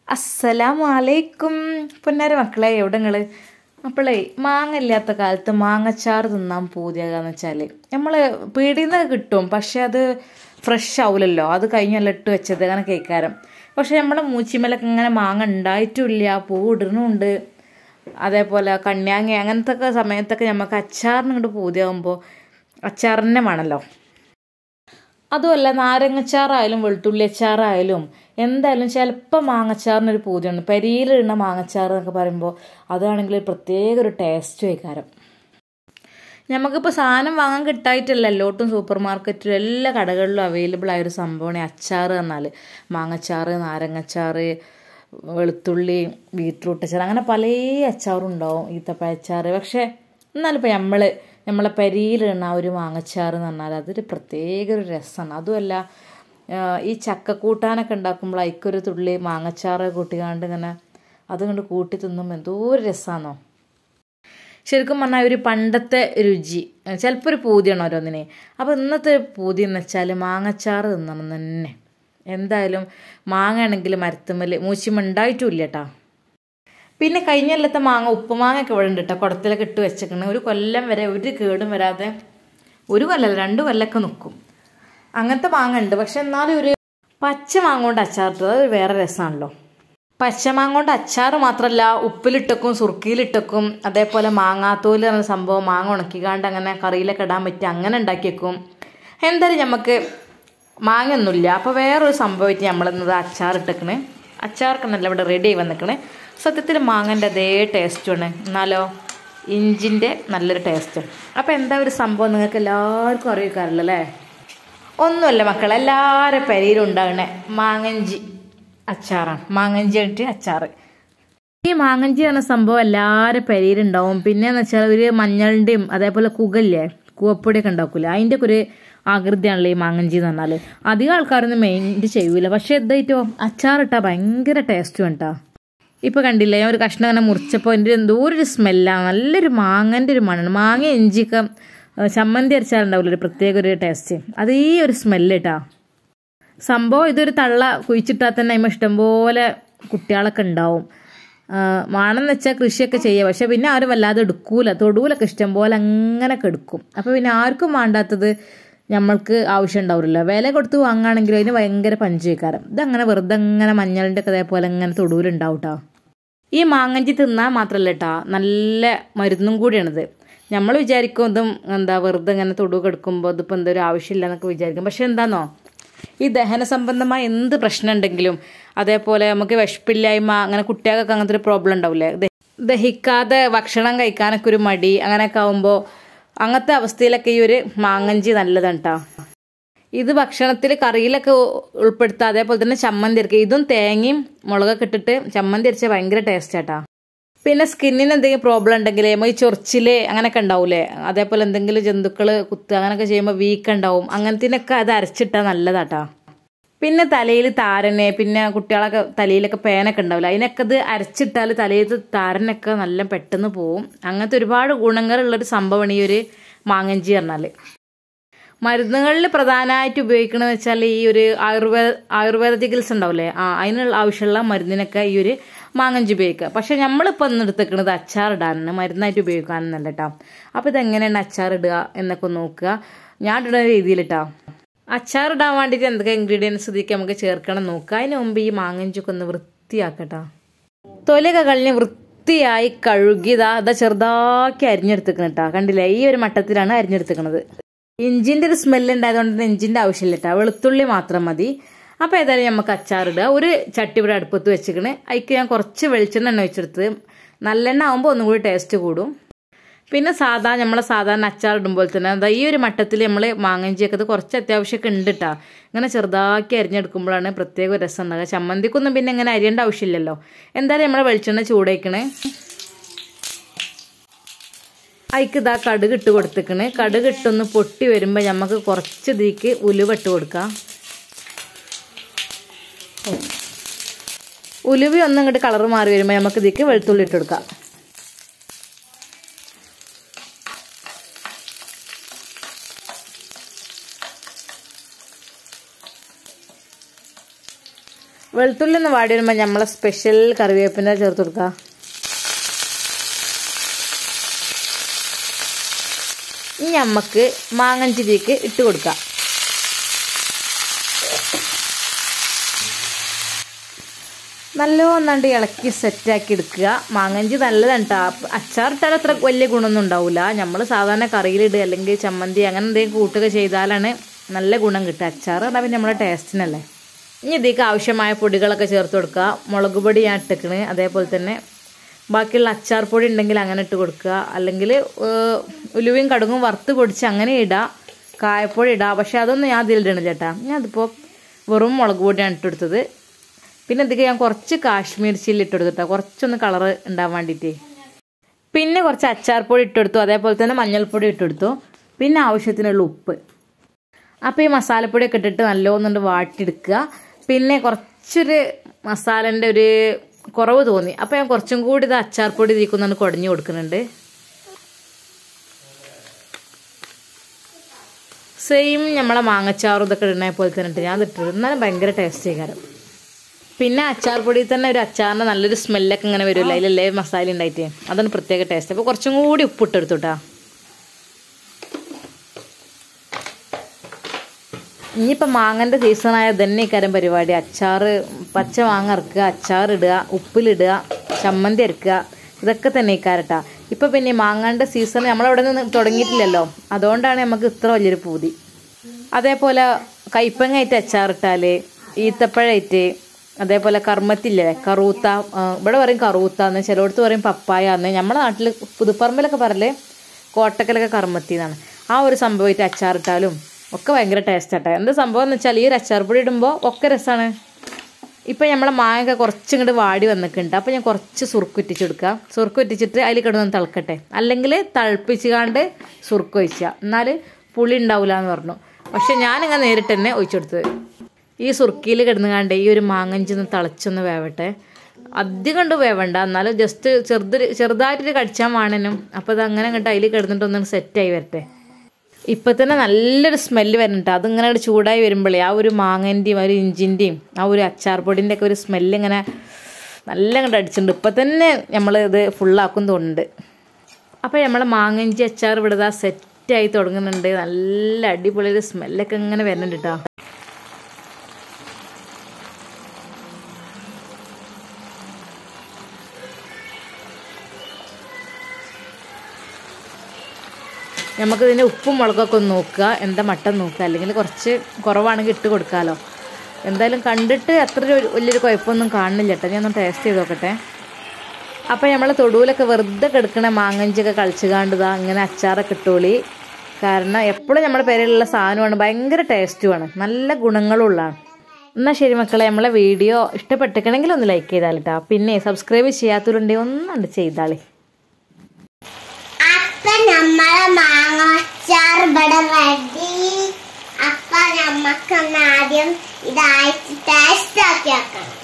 അസ്സലാമു അലൈക്കും പൊന്നാര മക്കളെ എവിടെ നിങ്ങൾ അപ്പോളേ മാങ്ങ ഇല്ലാത്ത കാലത്ത് മാങ്ങച്ചാറ് തിന്നാൻ പൂതിയാകാന്ന് വെച്ചാൽ നമ്മൾ പീടിയിൽ നിന്ന് കിട്ടും പക്ഷെ അത് ഫ്രഷ് ആവില്ലല്ലോ അത് കഴിഞ്ഞല്ല ഇട്ട് വെച്ചത് അങ്ങനെ കേൾക്കാരം പക്ഷെ നമ്മുടെ മൂച്ചിമലൊക്കെ ഇങ്ങനെ മാങ്ങ ഉണ്ടായിട്ടുമില്ല പൂ ഇടുന്നുണ്ട് അതേപോലെ കണ്യാങ്ങ അങ്ങനത്തെ ഒക്കെ സമയത്തൊക്കെ നമുക്ക് അച്ചാറിന് ഇങ്ങോട്ട് പൂതിയാകുമ്പോൾ അച്ചാറിനെ വേണമല്ലോ അതുമല്ല നാരങ്ങച്ചാറായാലും വെളുത്തുള്ളി അച്ചാറായാലും എന്തായാലും ചിലപ്പോൾ മാങ്ങച്ചാറിനൊരു പൂതിയുണ്ട് പെരിയിലിടുന്ന മാങ്ങച്ചാറ് എന്നൊക്കെ പറയുമ്പോൾ അതാണെങ്കിൽ ഒരു പ്രത്യേക ഒരു ടേസ്റ്റ് വയ്ക്കാരം നമുക്കിപ്പോൾ സാധനം വാങ്ങാൻ കിട്ടായിട്ടല്ല എല്ലായിട്ടും സൂപ്പർ മാർക്കറ്റിലും എല്ലാ കടകളിലും അവൈലബിൾ ആയ ഒരു സംഭവമാണ് ഈ അച്ചാറ് എന്നാൽ മാങ്ങച്ചാറ് നാരങ്ങച്ചാറ് വെളുത്തുള്ളി ബീട്രൂട്ട് അച്ചാർ അങ്ങനെ പല അച്ചാറും ഉണ്ടാവും ഈത്തപ്പഴ അച്ചാറ് പക്ഷേ എന്നാലിപ്പോൾ നമ്മൾ നമ്മളെ പെരിയിലിടുന്ന ആ ഒരു മാങ്ങച്ചാറ് എന്ന് പറഞ്ഞാൽ അതൊരു പ്രത്യേക ഒരു രസമാണ് അതുമല്ല ഈ ചക്കക്കൂട്ടാനൊക്കെ ഉണ്ടാക്കുമ്പോൾ അതിക്കൊരു തുള്ളി മാങ്ങച്ചാറ് കൂട്ടിക്കാണ്ട് ഇങ്ങനെ അതുകൊണ്ട് കൂട്ടി തിന്നുമ്പോൾ എന്തോ ഒരു രസമാണോ ശരിക്കും പറഞ്ഞാൽ ഒരു പണ്ടത്തെ രുചി ചിലപ്പോൾ ഒരു പൂതിയാണ് ഓരോന്നിനെ അപ്പോൾ ഇന്നത്തെ പൂതി എന്ന് വെച്ചാൽ മാങ്ങച്ചാറ് തിന്നണം തന്നെ എന്തായാലും മാങ്ങ ആണെങ്കിൽ മരത്തുമ്മൽ മൂച്ചിമ ഉണ്ടായിട്ടുമില്ല കേട്ടോ പിന്നെ കഴിഞ്ഞ കൊല്ലത്തെ മാങ്ങ ഉപ്പുമാങ്ങയൊക്കെ ഇവിടെ ഉണ്ട് കേട്ടോ കുടത്തിലൊക്കെ ഇട്ട് വെച്ചേക്കണ് ഒരു കൊല്ലം വരെ ഒരു കേടും വരാതെ ഒരു കൊല്ലം രണ്ട് കൊല്ലമൊക്കെ നിൽക്കും അങ്ങനത്തെ മാങ്ങ ഉണ്ട് പക്ഷെ എന്നാലും ഒരു പച്ച മാങ്ങ കൊണ്ട് അച്ചാറിട്ടത് അത് വേറെ രസമാണല്ലോ പച്ചമാങ്ങ കൊണ്ട് അച്ചാർ മാത്രമല്ല ഉപ്പിലിട്ടക്കും സുർക്കിയിലിട്ടക്കും അതേപോലെ മാങ്ങാത്തോല് എന്ന സംഭവം മാങ്ങ ഉണക്കിക്കാണ്ട് അങ്ങനെ കറിയിലൊക്കെ ഇടാൻ പറ്റി അങ്ങനെ ഉണ്ടാക്കി വെക്കും എന്തായാലും നമുക്ക് മാങ്ങയൊന്നുമില്ല അപ്പോൾ വേറൊരു സംഭവമായിട്ട് നമ്മളിന്നത് അച്ചാറിട്ടേക്കണ് അച്ചാറൊക്കെ നല്ല ഇവിടെ റെഡി ആയി വന്നിക്കണ് സത്യത്തിൽ മാങ്ങൻ്റെ അതേ ടേസ്റ്റുമാണ് എന്നാലോ ഇഞ്ചിൻ്റെ നല്ലൊരു ടേസ്റ്റ് അപ്പോൾ എന്താ ഒരു സംഭവം നിങ്ങൾക്ക് എല്ലാവർക്കും അറിയിക്കാറില്ല അല്ലേ ഒന്നുമല്ല മക്കൾ എല്ലാവരും പെരയിലും ഉണ്ടാകണേ മാങ്ങഞ്ചി അച്ചാറാണ് മാങ്ങഞ്ചി ആയിട്ട് അച്ചാറ് ഈ മാങ്ങഞ്ചി എന്ന സംഭവം എല്ലാവരും പെരയിലുണ്ടാവും പിന്നെന്ന് വെച്ചാൽ ഒരു മഞ്ഞളിൻ്റെയും അതേപോലെ കുകല്ലേ കൂവപ്പൊടിയൊക്കെ ഉണ്ടാക്കൂല അതിൻ്റെ ഒക്കെ ഒരു ആകൃതിയാണല്ലോ ഈ മാങ്ങഞ്ചി എന്ന് പറഞ്ഞാൽ അധികം ആൾക്കാരൊന്നും മെയിൻറ്റ് ചെയ്യൂല പക്ഷെ എന്തായിട്ടോ അച്ചാറിട്ടാൽ ഭയങ്കര ടേസ്റ്റും കേട്ടോ ഇപ്പോൾ കണ്ടില്ലേ ഞാൻ ഒരു കഷ്ണം അങ്ങനെ മുറിച്ചപ്പോൾ എൻ്റെ എന്തോ ഒരു സ്മെല്ലാണ് നല്ലൊരു മാങ്ങൻ്റെ ഒരു മണമാണ് മാങ്ങ ഇഞ്ചിയൊക്കെ ചമ്മന്തി അരച്ചാലുണ്ടാവില്ല ഒരു പ്രത്യേക ഒരു ടേസ്റ്റ് അത് ഈ ഒരു സ്മെല്ല് കേട്ടോ സംഭവം ഇതൊരു തള്ള കുഴിച്ചിട്ടാൽ തന്നെ അതിമ്പോൾ ഇഷ്ടംപോലെ കുട്ടികളൊക്കെ ഉണ്ടാവും വേണമെന്ന് വെച്ചാൽ കൃഷിയൊക്കെ ചെയ്യുക പക്ഷെ പിന്നെ ആരും വല്ലാതെ എടുക്കൂല തൊടുവിലൊക്കെ ഇഷ്ടംപോലെ അങ്ങനെ എടുക്കും അപ്പോൾ പിന്നെ ആർക്കും വേണ്ടാത്തത് നമ്മൾക്ക് ആവശ്യം ഉണ്ടാവില്ല വില കൊടുത്ത് വാങ്ങുകയാണെങ്കിൽ അതിന് ഭയങ്കര പഞ്ച് വയ്ക്കാരം ഇതങ്ങനെ വെറുതെ അങ്ങനെ മഞ്ഞളിൻ്റെ ഒക്കെ അതേപോലെ ഇങ്ങനെ തൊടുവിലുണ്ടാവും കേട്ടോ ഈ മാങ്ങഞ്ചി തിന്നാൽ മാത്രമല്ല കേട്ടോ നല്ല മരുന്നും കൂടിയാണിത് നമ്മൾ വിചാരിക്കും ഇതും എന്താ വെറുതെ ഇങ്ങനെ തൊടു കെടുക്കുമ്പോൾ ഇതിപ്പോൾ എന്തൊരു ആവശ്യമില്ല എന്നൊക്കെ വിചാരിക്കും പക്ഷെ എന്താണോ ഈ ദഹന സംബന്ധമായ എന്ത് പ്രശ്നം ഉണ്ടെങ്കിലും അതേപോലെ നമുക്ക് വിശപ്പില്ലായ്മ അങ്ങനെ കുട്ടികൾക്കൊക്കെ അങ്ങനത്തെ ഒരു പ്രോബ്ലം ഉണ്ടാവില്ലേ ദഹിക്കാതെ ഭക്ഷണം കഴിക്കാനൊക്കെ ഒരു മടി അങ്ങനെയൊക്കെ ആകുമ്പോൾ അങ്ങനത്തെ അവസ്ഥയിലൊക്കെ ഈ ഒരു മാങ്ങഞ്ചി നല്ലതാണ് കേട്ടോ ഇത് ഭക്ഷണത്തിൽ കറിയിലൊക്കെ ഉൾപ്പെടുത്തുക അതേപോലെ തന്നെ ചമ്മന്തി അരക്കുക ഇതും തേങ്ങയും മുളകൊക്കെ ഇട്ടിട്ട് ചമ്മന്തി അരച്ചാൽ ഭയങ്കര ടേസ്റ്റ് ആട്ടാ പിന്നെ സ്കിന്നിന് എന്തെങ്കിലും പ്രോബ്ലം ഉണ്ടെങ്കിൽ ഈ ചൊറിച്ചില് അങ്ങനെയൊക്കെ ഉണ്ടാവൂലേ അതേപോലെ എന്തെങ്കിലും ജന്തുക്കൾ കുത്തുക അങ്ങനെയൊക്കെ ചെയ്യുമ്പോൾ വീക്ക് ഉണ്ടാവും അങ്ങനത്തിനൊക്കെ അത് അരച്ചിട്ടാൽ നല്ലതാട്ടാ പിന്നെ തലയിൽ താരന് പിന്നെ കുട്ടികളൊക്കെ തലയിലൊക്കെ പേനൊക്കെ ഉണ്ടാവില്ല അതിനൊക്കെ ഇത് അരച്ചിട്ടാൽ തലയിൽ താരനൊക്കെ നല്ല പെട്ടെന്ന് പോവും അങ്ങനത്തെ ഒരുപാട് ഗുണങ്ങളുള്ളൊരു സംഭവമാണ് ഈ ഒരു മാങ്ങഞ്ചി പറഞ്ഞാൽ മരുന്നുകളിൽ പ്രധാനമായിട്ട് ഉപയോഗിക്കണമെന്ന് വെച്ചാൽ ഈ ഒരു ആയുർവേദ ആയുർവേദ ചികിത്സ ഉണ്ടാവില്ലേ ആ അതിനുള്ള ആവശ്യമുള്ള മരുന്നിനൊക്കെ ഈ ഒരു മാങ്ങഞ്ചി ഉപയോഗിക്കുക പക്ഷെ നമ്മളിപ്പോൾ ഇന്ന് എടുത്തേക്കുന്നത് അച്ചാറിടാനാണ് മരുന്നായിട്ട് ഉപയോഗിക്കാനെന്നല്ല കേട്ടോ അപ്പോൾ ഇതെങ്ങനെയാണ് അച്ചാറിടുക എന്നൊക്കെ നോക്കുക ഞാൻ ഇടുന്ന രീതിയിൽ കേട്ടോ അച്ചാറിടാൻ വേണ്ടിയിട്ട് എന്തൊക്കെ ഇൻഗ്രീഡിയൻസ് ഇതിലേക്ക് നമുക്ക് ചേർക്കണം നോക്കുക അതിന് മുമ്പ് ഈ മാങ്ങഞ്ചൊക്കെ ഒന്ന് വൃത്തിയാക്കട്ടോ തൊലിയൊക്കെ കളഞ്ഞ് വൃത്തിയായി കഴുകിയതാ അതാ ചെറുതാക്കി അരിഞ്ഞെടുത്തേക്കണം കേട്ടോ കണ്ടില്ലേ ഈ ഒരു മട്ടത്തിലാണ് അരിഞ്ഞെടുത്തേക്കണത് ഇഞ്ചിൻ്റെ ഒരു സ്മെല്ല് ഉണ്ടായതുകൊണ്ട് ഇഞ്ചിൻ്റെ ആവശ്യമില്ല കേട്ടോ വെളുത്തുള്ളി മാത്രം മതി അപ്പോൾ ഏതായാലും നമുക്ക് അച്ചാറിടുക ഒരു ചട്ടി ഇവിടെ അടുപ്പത്ത് വെച്ചിക്കണ് അതിക്ക് ഞാൻ കുറച്ച് വെളിച്ചെണ്ണ എണ്ണ വെച്ചെടുത്ത് നല്ലെണ്ണ ആകുമ്പോൾ ഒന്നും കൂടി ടേസ്റ്റ് കൂടും പിന്നെ സാധാ നമ്മളെ സാധാരണ അച്ചാർ ഇടുമ്പോൾ തന്നെ എന്താ ഈ ഒരു മട്ടത്തിൽ നമ്മൾ മാങ്ങഞ്ചിയൊക്കെ അത് കുറച്ച് അത്യാവശ്യമൊക്കെ ഉണ്ട് കേട്ടോ ഇങ്ങനെ ചെറുതാക്കി അരിഞ്ഞെടുക്കുമ്പോഴാണ് പ്രത്യേക ഒരു രസം ഉണ്ടാകുക ചമ്മന്തിക്കൊന്നും പിന്നെ ഇങ്ങനെ അരിയേണ്ട ആവശ്യമില്ലല്ലോ എന്തായാലും നമ്മളെ വെളിച്ചെണ്ണ ചൂടേക്കണേ അതിക്ക് ഇതാ കടുക് ഇട്ട് കൊടുത്തേക്കണ് കടുക് ഇട്ടൊന്ന് പൊട്ടി വരുമ്പോൾ നമുക്ക് കുറച്ച് ഇതിക്ക് ഉലുവ ഇട്ട് കൊടുക്കാം ഉലുവ ഒന്ന് ഇങ്ങോട്ട് കളർ മാറി വരുമ്പോൾ നമുക്ക് ഇതിക്ക് വെളുത്തുള്ളി ഇട്ട് കൊടുക്കാം വെളുത്തുള്ളി ഒന്ന് വാടി വരുമ്പോൾ നമ്മളെ സ്പെഷ്യൽ കറിവേപ്പിൻ്റെ ചേർത്ത് കൊടുക്കുക ഇനി നമുക്ക് മാങ്ങഞ്ചിരിക്ക് ഇട്ട് കൊടുക്കാം നല്ലോന്നാണ്ട് ഇളക്കി സെറ്റാക്കി എടുക്കുക മാങ്ങഞ്ചി നല്ലതാണ് കേട്ടോ അച്ചാറിട്ടാൽ അത്ര വലിയ ഗുണമൊന്നും ഉണ്ടാവില്ല നമ്മൾ സാധാരണ കറിയിലിടുക അല്ലെങ്കിൽ ചമ്മന്തി അങ്ങനെ എന്തെങ്കിലും കൂട്ടുക ചെയ്താലാണ് നല്ല ഗുണം കിട്ടുക അച്ചാർ പറഞ്ഞാൽ പിന്നെ നമ്മുടെ ടേസ്റ്റിനല്ലേ ഇനി ഇതിലേക്ക് ആവശ്യമായ പൊടികളൊക്കെ ചേർത്ത് കൊടുക്കുക മുളക് പൊടി ഞാൻ ഇട്ടേക്കണ് അതേപോലെ തന്നെ ബാക്കിയുള്ള അച്ചാർ പൊടി ഉണ്ടെങ്കിൽ അങ്ങനെ ഇട്ട് കൊടുക്കുക അല്ലെങ്കിൽ ഉലുവയും കടുകും വറുത്ത് പൊടിച്ച് അങ്ങനെ ഇടാം കായപ്പൊടി ഇടാം പക്ഷെ അതൊന്നും ഞാൻ അതിലിടണില്ല ചേട്ടാ ഞാൻ അതിപ്പോൾ വെറും മുളക് പൊടിയാണ് ഇട്ടെടുത്തത് പിന്നെ ഇതിലേക്ക് ഞാൻ കുറച്ച് കാശ്മീർ ചില്ലി ഇട്ടെടുത്തിട്ടാ കുറച്ചൊന്ന് കളറ് ഉണ്ടാവാൻ വേണ്ടിയിട്ട് പിന്നെ കുറച്ച് അച്ചാർ പൊടി ഇട്ടെടുത്തു അതേപോലെ തന്നെ മഞ്ഞൾപ്പൊടി ഇട്ടെടുത്തു പിന്നെ ആവശ്യത്തിനുള്ള ഉപ്പ് അപ്പോൾ ഈ മസാലപ്പൊടിയൊക്കെ ഇട്ടിട്ട് നല്ലോന്നുണ്ട് വാട്ടിയെടുക്കുക പിന്നെ കുറച്ചൊരു മസാലൻ്റെ ഒരു കുറവ് തോന്നി അപ്പോൾ ഞാൻ കുറച്ചും കൂടി ഇത് അച്ചാർ പൊടി ഇതിക്കൊന്നാണ് കുടഞ്ഞു കൊടുക്കുന്നുണ്ട് സെയിം നമ്മളെ മാങ്ങച്ചാറും ഇതൊക്കെ ഇടുന്ന പോലെ തന്നെ ഇട്ട് ഞാൻ ഇട്ടത് എന്നാലും ഭയങ്കര ടേസ്റ്റ് ചെയ്യാറ് പിന്നെ അച്ചാർ പൊടി തന്നെ ഒരു അച്ചാറിന് നല്ലൊരു സ്മെല്ലൊക്കെ ഇങ്ങനെ വരുമല്ലോ അതിലല്ലേ മസാല ഉണ്ടായിട്ട് അതാണ് പ്രത്യേക ടേസ്റ്റ് അപ്പോൾ കുറച്ചും കൂടി ഉപ്പിട്ടെടുത്തു കേട്ടോ ഇനിയിപ്പോൾ മാങ്ങൻ്റെ സീസണായ തന്നെ ഇക്കാരം പരിപാടി അച്ചാർ പച്ച മാങ്ങ ഇറക്കുക അച്ചാർ ഇടുക ഉപ്പിലിടുക ചമ്മന്തി അരക്കുക ഇതൊക്കെ തന്നെ ഇക്കാരട്ടാ ഇപ്പം പിന്നെ മാങ്ങാൻ്റെ സീസൺ നമ്മളവിടെ നിന്ന് തുടങ്ങിയിട്ടില്ലല്ലോ അതുകൊണ്ടാണ് നമുക്ക് ഇത്ര വലിയൊരു പൂതി അതേപോലെ കൈപ്പങ്ങായിട്ട് അച്ചാറിട്ടാൽ ഈത്തപ്പഴമായിട്ട് അതേപോലെ കർമ്മത്തില്ലേ കറൂത്ത ഇവിടെ പറയും കറൂത്ത എന്ന് ചിലയിടത്ത് പറയും പപ്പായ എന്ന് നമ്മുടെ നാട്ടിൽ പുതുപ്പറമ്പിലൊക്കെ പറയല് കോട്ടക്കലൊക്കെ കർമ്മത്തി എന്നാണ് ആ ഒരു സംഭവമായിട്ട് അച്ചാറിട്ടാലും ഒക്കെ ഭയങ്കര ടേസ്റ്റ് ആട്ടെ എന്താ സംഭവം എന്ന് വെച്ചാൽ ഈ ഒരു അച്ചാർ പൊടി ഇടുമ്പോൾ ഒക്കെ രസമാണ് ഇപ്പം നമ്മളെ മാങ്ങ കുറച്ചും ഇങ്ങോട്ട് വാടി വന്നിട്ടുണ്ട് അപ്പോൾ ഞാൻ കുറച്ച് സുറുക്ക് ഉറ്റിച്ച് കൊടുക്കുക സുറുക്ക് ഉറ്റിച്ചിട്ട് അതിൽ കിടന്ന് തിളക്കട്ടെ അല്ലെങ്കിൽ തിളപ്പിച്ചുകാണ്ട് സുറുക്ക് ഒഴിക്കുക എന്നാൽ പുളി ഉണ്ടാവില്ല എന്ന് പറഞ്ഞു പക്ഷെ ഞാനിങ്ങനെ നേരിട്ട് തന്നെ ഒഴിച്ചു കൊടുത്തത് ഈ സുറുക്കിയിൽ കിടന്നുകാണ്ട് ഈ ഒരു മാങ്ങഞ്ചൊന്ന് തിളച്ചൊന്ന് വേവട്ടെ അധികം കണ്ട് വേവണ്ട എന്നാലും ജസ്റ്റ് ചെറുത് ചെറുതായിട്ടൊരു കടിച്ചാൽ വേണനും അപ്പോൾ അത് അങ്ങനെ കണ്ട് അതിൽ കിടന്നിട്ടൊന്ന് സെറ്റായി വരട്ടെ ഇപ്പം തന്നെ നല്ലൊരു സ്മെല്ല് വരുന്നുണ്ട് അതിങ്ങനെ ഒരു ചൂടായി വരുമ്പോഴേ ആ ഒരു മാങ്ങൻ്റെയും ഒരു ഇഞ്ചിൻ്റെയും ആ ഒരു അച്ചാർ പൊടിൻ്റെ ഒക്കെ ഒരു സ്മെല്ല് ഇങ്ങനെ നല്ല കണ്ട് അടിച്ചിട്ടുണ്ട് ഇപ്പം തന്നെ നമ്മൾ ഇത് ഫുള്ളാക്കും തോന്നുന്നുണ്ട് അപ്പോൾ നമ്മൾ മാങ്ങഞ്ചി അച്ചാർ ഇവിടെ ഇതാ സെറ്റായി തുടങ്ങുന്നുണ്ട് നല്ല അടിപൊളി ഒരു സ്മെല്ലൊക്കെ ഇങ്ങനെ വരുന്നുണ്ട് കേട്ടോ നമുക്കിതിൻ്റെ ഉപ്പും മുളകൊക്കെ ഒന്ന് നോക്കുക എന്താ മട്ടൻ നോക്കുക അല്ലെങ്കിൽ കുറച്ച് കുറവാണെങ്കിൽ ഇട്ട് കൊടുക്കാമല്ലോ എന്തായാലും കണ്ടിട്ട് അത്ര ഒരു വലിയൊരു കുഴപ്പമൊന്നും കാണുന്നില്ല കേട്ടോ ഞാൻ ഒന്ന് ടേസ്റ്റ് ചെയ്ത് നോക്കട്ടെ അപ്പോൾ നമ്മൾ തൊടുവിലൊക്കെ വെറുതെ കിടക്കണ മാങ്ങഞ്ചൊക്കെ കളിച്ച് കാണ്ടതാ അങ്ങനെ അച്ചാറൊക്കെ ഇട്ടോളി കാരണം എപ്പോഴും നമ്മുടെ പേരിലുള്ള സാധനമാണ് ഭയങ്കര ടേസ്റ്റുമാണ് നല്ല ഗുണങ്ങളുള്ളതാണ് എന്നാൽ ശരി മക്കളെ നമ്മളെ വീഡിയോ ഇഷ്ടപ്പെട്ടിക്കണമെങ്കിൽ ഒന്ന് ലൈക്ക് ചെയ്താൽ കേട്ടോ പിന്നെ സബ്സ്ക്രൈബ് ചെയ്യാത്തവരുണ്ടെങ്കിൽ ഒന്നുണ്ട് ചെയ്താളി അപ്പൊ നമ്മളെ മാങ്ങ അച്ചാർ ഇവിടെ റെഡി അപ്പൊ നമ്മക്കൊന്ന് ആദ്യം ഇതായിട്ട് ടേസ്റ്റ് ആക്കി വെക്കണം